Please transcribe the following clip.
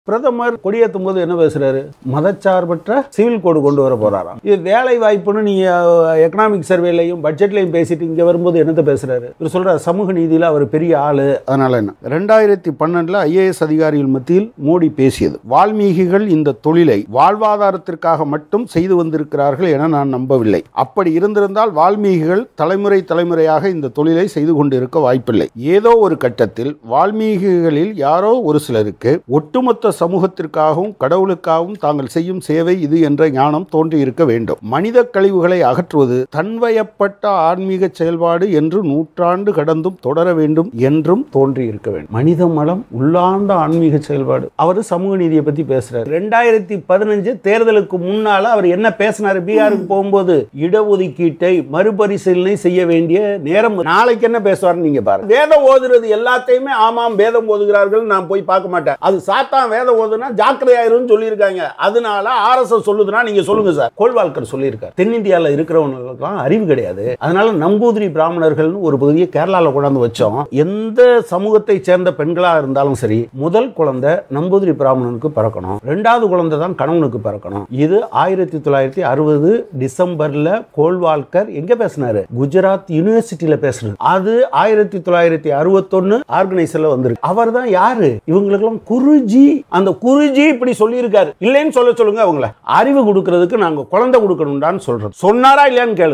பிரதமர் கொடியேற்றும் போது என்ன பேசுறாரு மதச்சார்பற்ற சிவில் கோடு கொண்டு வர போறாராம் இது வேலை வாய்ப்புன்னு நீங்க எக்கனாமிக் சர்வேலையும் பட்ஜெட்லையும் பேசிட்டு இங்க வரும்போது என்னத்த பேசுறாரு இவர் சொல்ற சமூக நீதியில அவர் பெரிய ஆளு அதனால என்ன ரெண்டாயிரத்தி பன்னெண்டுல ஐஏஎஸ் அதிகாரிகள் மத்தியில் மோடி பேசியது வால்மீகிகள் இந்த தொழிலை வாழ்வாதாரத்திற்காக மட்டும் செய்து வந்திருக்கிறார்கள் என நான் நம்பவில்லை அப்படி இருந்திருந்தால் வால்மீகிகள் தலைமுறை தலைமுறையாக இந்த தொழிலை செய்து கொண்டிருக்க வாய்ப்பில்லை ஏதோ ஒரு கட்டத்தில் வால்மீகிகளில் யாரோ ஒரு சிலருக்கு ஒட்டுமொத்த சமூகத்திற்காகவும் கடவுளுக்காகவும் தாங்கள் செய்யும் சேவை இது என்ற ஞானம் தோன்றியிருக்க வேண்டும் மனித கழிவுகளை அகற்றுவது தன்வயப்பட்ட ஆன்மீக செயல்பாடு என்று நூற்றாண்டு கடந்தும் தொடர வேண்டும் என்றும் தோன்றியிருக்க வேண்டும் மனித மலம் உள்ளார்ந்த ஆன்மீக செயல்பாடு அவர் சமூக நீதியை பத்தி பேசுறாரு ரெண்டாயிரத்தி பதினஞ்சு தேர்தலுக்கு முன்னால அவர் என்ன பேசினாரு பீகாருக்கு போகும்போது இடஒதுக்கீட்டை மறுபரிசீலனை செய்ய வேண்டிய நேரம் நாளைக்கு என்ன பேசுவார்னு நீங்க பாருங்க வேதம் ஓதுறது எல்லாத்தையுமே ஆமாம் வேதம் ஓதுகிறார்கள் நான் போய் பார்க்க மாட்டேன் அது சாத்தான் வேதம் ஓதுனா ஜாக்கிரதையாயிருன்னு சொல்லியிருக்காங்க அதனால ஆர்எஸ்எஸ் சொல்லுதுன்னா நீங்க சொல்லுங்க சார் கோல்வால்கர் சொல்லியிருக்காரு தென்னிந்தியாவில் இருக்கிறவங்களுக்கெல்லாம் அறிவு கிடையாது அதனால நம்பூதிரி பிராமணர்கள்னு ஒரு பகுதியை கேரளாவில் கொண்டாந்து வச்சோம் எந்த சமூகத்தை சேர்ந்த பெண்களா இருந்தாலும் சரி முதல் குழந்தை நம்பூதிரி பிராமணனுக்கு பிறக்கணும் ரெண்டாவது குழந்தை தான் கணவனுக்கு பிறக்கணும் இது ஆயிரத்தி தொள்ளாயிரத்தி அறுபது டிசம்பர்ல கோல்வால்கர் எங்க பேசினாரு குஜராத் யூனிவர்சிட்டியில பேசுறது அது ஆயிரத்தி தொள்ளாயிரத்தி அறுபத்தொன்னு ஆர்கனைசர்ல வந்திருக்கு அவர் தான் யாரு இவங்களுக்கெல்லாம் குருஜி அந்த குருஜி இப்படி சொல்லியிருக்காரு இல்லைன்னு சொல்ல சொல்லுங்க அவங்கள அறிவு கொடுக்கறதுக்கு நாங்க குழந்தை கொடுக்கணும்டான்னு சொல்றது சொன்னாரா இல்லையான்னு கேளு